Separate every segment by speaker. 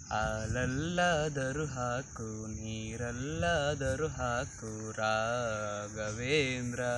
Speaker 1: ಹಾಲಲ್ಲಾದರೂ ಹಾಕು ನೀರಲ್ಲಾದರೂ ಹಾಕು ರಾಘವೇಂದ್ರ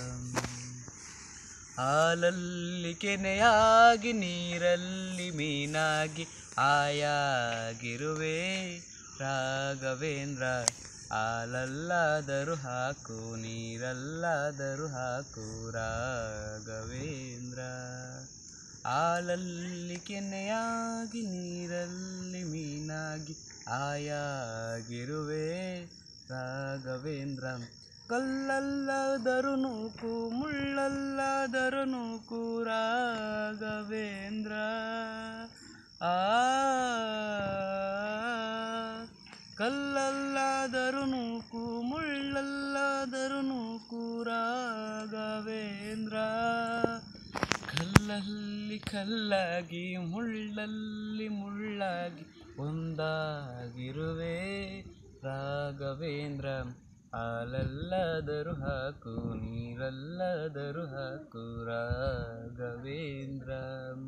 Speaker 1: ಹಾಲಲ್ಲಿ ಕೆನೆಯಾಗಿ ನೀರಲ್ಲಿ ಮೀನಾಗಿ ಆಯಾಗಿರುವೆ ರಾಘವೇಂದ್ರ ಹಾಲಲ್ಲಾದರೂ ಹಾಕು ನೀರಲ್ಲಾದರೂ ಹಾಕು ರಾಘವೇಂದ್ರ ಹಾಲಲ್ಲಿ ಕೆನೆಯಾಗಿ ನೀರಲ್ಲಿ ಮೀನಾಗಿ ಆಯಾಗಿರುವೆ ರಾಘವೇಂದ್ರ ಕಲ್ಲಲ್ಲಾದರೂ ನೂಕು ಮುಳ್ಳಲ್ಲಾದರೂ ನೂಕು ರಾಘವೇಂದ್ರ ಆ ಕಲ್ಲಲ್ಲಾದರೂ ನೂಕು ಮುಳ್ಳಲ್ಲಾದರೂ ನೂಕು ರಾಘವೇಂದ್ರ ಕಲ್ಲಲ್ಲಿ ಕಲ್ಲಾಗಿ ಮುಳ್ಳಲ್ಲಿ ಮುಳ್ಳಾಗಿ ಒಂದಾಗಿರುವೆ ರಾಘವೇಂದ್ರ ಹಾಲಲ್ಲಾದರೂ ಹಾಕು ನೀರಲ್ಲಾದರೂ ಹಾಕು ರಾಘವೇಂದ್ರ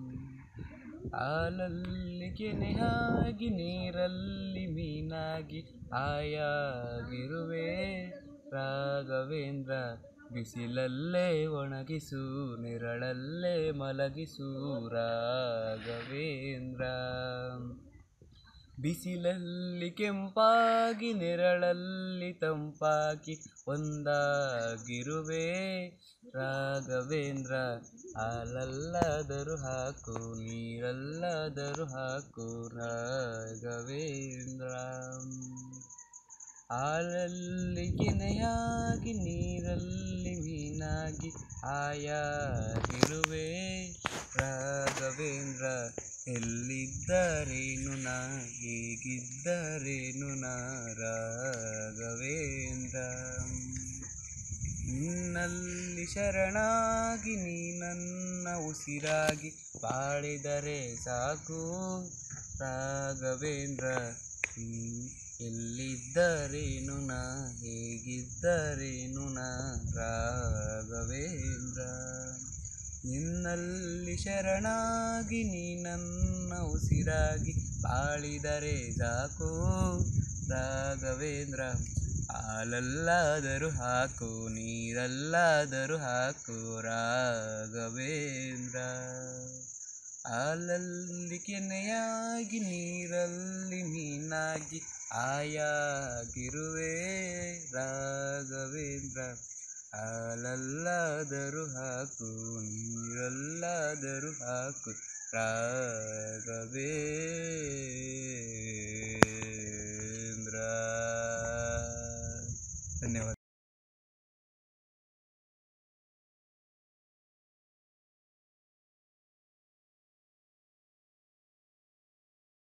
Speaker 1: ಹಾಲಲ್ಲಿ ಕೆನೆಯಾಗಿ ನೀರಲ್ಲಿ ಮೀನಾಗಿ ಆಯಾಗಿರುವೆ ರಾಘವೇಂದ್ರ ಬಿಸಿಲಲ್ಲೇ ಒಣಗಿಸು ನೆರಳಲ್ಲೇ ಮಲಗಿಸು ರಾಘವೇಂದ್ರ ಬಿಸಿಲಲ್ಲಿ ಕೆಂಪಾಗಿ ನೆರಳಲ್ಲಿ ತಂಪಾಗಿ ಒಂದಾಗಿರುವೆ ರಾಘವೇಂದ್ರ ಹಾಲಲ್ಲಾದರೂ ಹಾಕು ನೀರಲ್ಲಾದರೂ ಹಾಕು ರಾಘವೇಂದ್ರ ಹಾಲಲ್ಲಿ ಕೆನೆಯಾಗಿ ನೀರಲ್ಲಿ ಮೀನಾಗಿ ಆಯಾಗಿರುವೆ ರಾಘವೇಂದ್ರ ಎಲ್ಲಿದ್ದರೇನು ನಾ ಹೇಗಿದ್ದರೇನು ನಾ ರಾಘವೇಂದ್ರ ನಿನ್ನಲ್ಲಿ ಶರಣಾಗಿ ನೀ ನನ್ನ ಉಸಿರಾಗಿ ಬಾಳಿದರೆ ಸಾಕು ರಾಘವೇಂದ್ರ ನೀ ಎಲ್ಲಿದ್ದರೇನು ನಾ ಹೇಗಿದ್ದರೇನು ನಾ ರಾಘವೇಂದ್ರ ನಿನ್ನಲ್ಲಿ ಶರಣಾಗಿ ನೀ ನನ್ನ ಉಸಿರಾಗಿ ಬಾಳಿದರೆ ಸಾಕು ರಾಘವೇಂದ್ರ ಹಾಲಲ್ಲಾದರೂ ಹಾಕು ನೀರಲ್ಲಾದರೂ ಹಾಕು ರಾಘವೇಂದ್ರ ಹಾಲಲ್ಲಿ ಕೆನೆಯಾಗಿ ನೀರಲ್ಲಿ ಮೀನಾಗಿ ಆಯಾಗಿರುವೆ ರಾಘವೇಂದ್ರ ಹಾಲಲ್ಲಾದರೂ ಹಾಕು ನೀರಲ್ಲಾದರೂ ಹಾಕು ರಾಘವೇಂದ್ರ ಧನ್ಯವಾದ